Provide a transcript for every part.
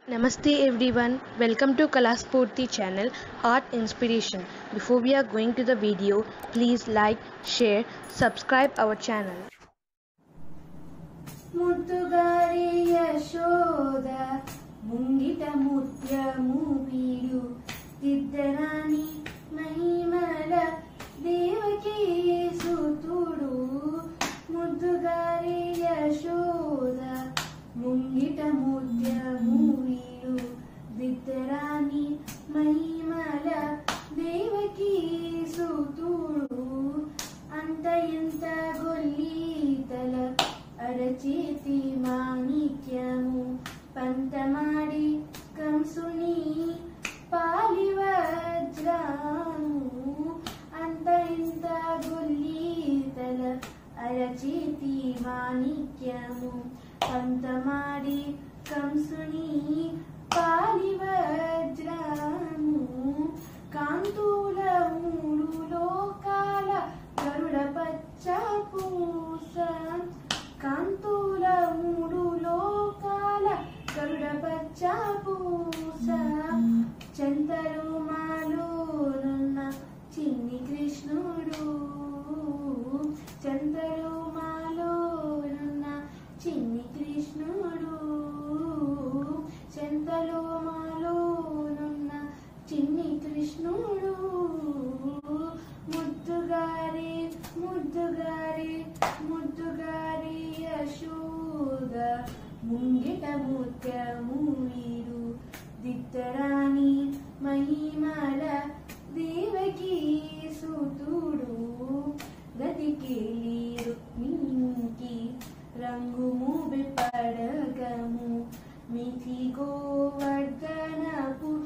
Namaste everyone, welcome to Kalaspurti channel Art Inspiration. Before we are going to the video, please like, share, subscribe our channel. ముద్దుగారి Yashoda ముంగిట ముత్యము వీడు దిద్దరాని మహిమల దేవకి సుతుడు ముద్దుగారి యశోద ముంగిట ముత్యము వీడు దిద్దరాని మహిమల దేవకి సుతుడు అంత ఇంత గొల్లీతల అరచేతి మాణిక్యము పంతమాడి కంసుని పాలి వజ్రాము అంత ఇంత గొల్లీతల అరచేతి మాణిక్యము పంతమాడి కంసుని పాలి వజ్రాము కాంతుల మూడు లోకాల గరుడ పచ్చ పూస కాంతుల మూడు లోకాల గరుడ పచ్చ పూస చెంతలు మాలోనున్న చిన్ని కృష్ణుడు చెంతలు మాలోనున్న చిన్ని కృష్ణుడు చెంతలు మాలోనున్న చిన్ని కృష్ణుడు ముద్దుగారి ముద్దుగారి ముద్దుగారి యశోద ముంగిట ముత్యము వీరు దిత్తరాని మహిమల దేవకి సుతుడు గతికేలి రుక్మిణికి రంగు మూబి పడగము మిథి గోవర్ధనపు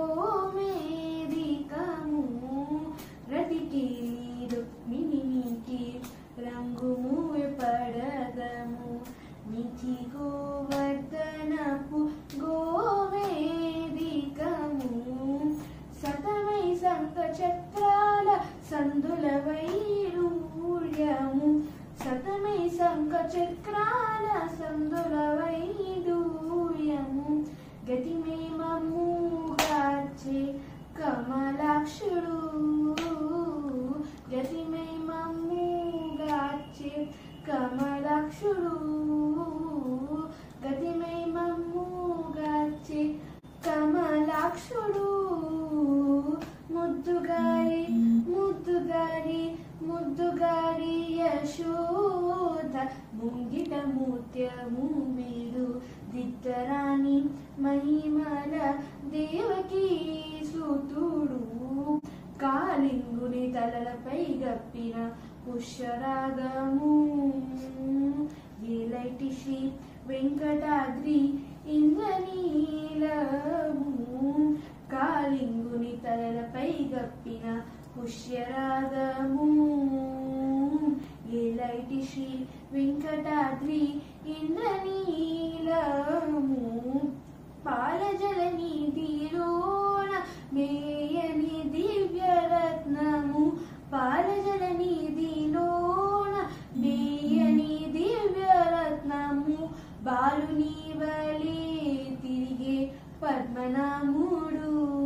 గోమేదికము రతికేలి రుక్మిణికి రంగు మూవి పడగము మిథి గోవర్ధనపు గోవేదికము సతమై సంక చక్రాల సందుల వైడూర్యము సతమై సంక చక్రాల సందుల వైడూర్యము గతిమే మమ్ముగాచే కమలాక్షుడు గతిమే మమ్ముగాచే కమలాక్షుడు గతిమై మమ్ముగాచే కమలాక్షుడు ముద్దుగారి ముద్దుగారి ముద్దుగారి యశోద ముంగిట ముత్యము వీడు దిద్దరాని మహిమల దేవకి సుతుడు కాలింగుని తలలపై గప్పిన పుష్యరాగము ఏలైటి శ్రీ వెంకటాద్రి ఇంద్రనీలము కాలింగుని తలలపై గప్పిన పుష్యరాగము ఏలైటి శ్రీ వెంకటాద్రి ఇంద్రనీలము పాలజల నీతిలోన మేయని దివ్యరత్నము పాలజల నీతిలోన మేయని దివ్యరత్నము బాలుని వలే తిరిగే పద్మనాముడు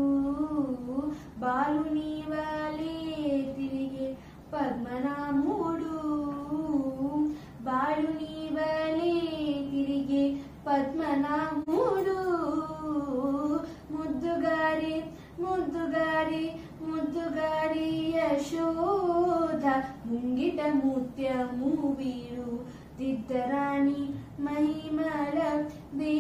బాలుని వలే తిరిగే పద్మనాముడు బాలుని వలే తిరిగే పద్మనాముడు ముద్దుగారి ముద్దుగారి ముద్దుగారి యశోద ముంగిట ముత్యము వీడు దిద్దరాని మహిమల దే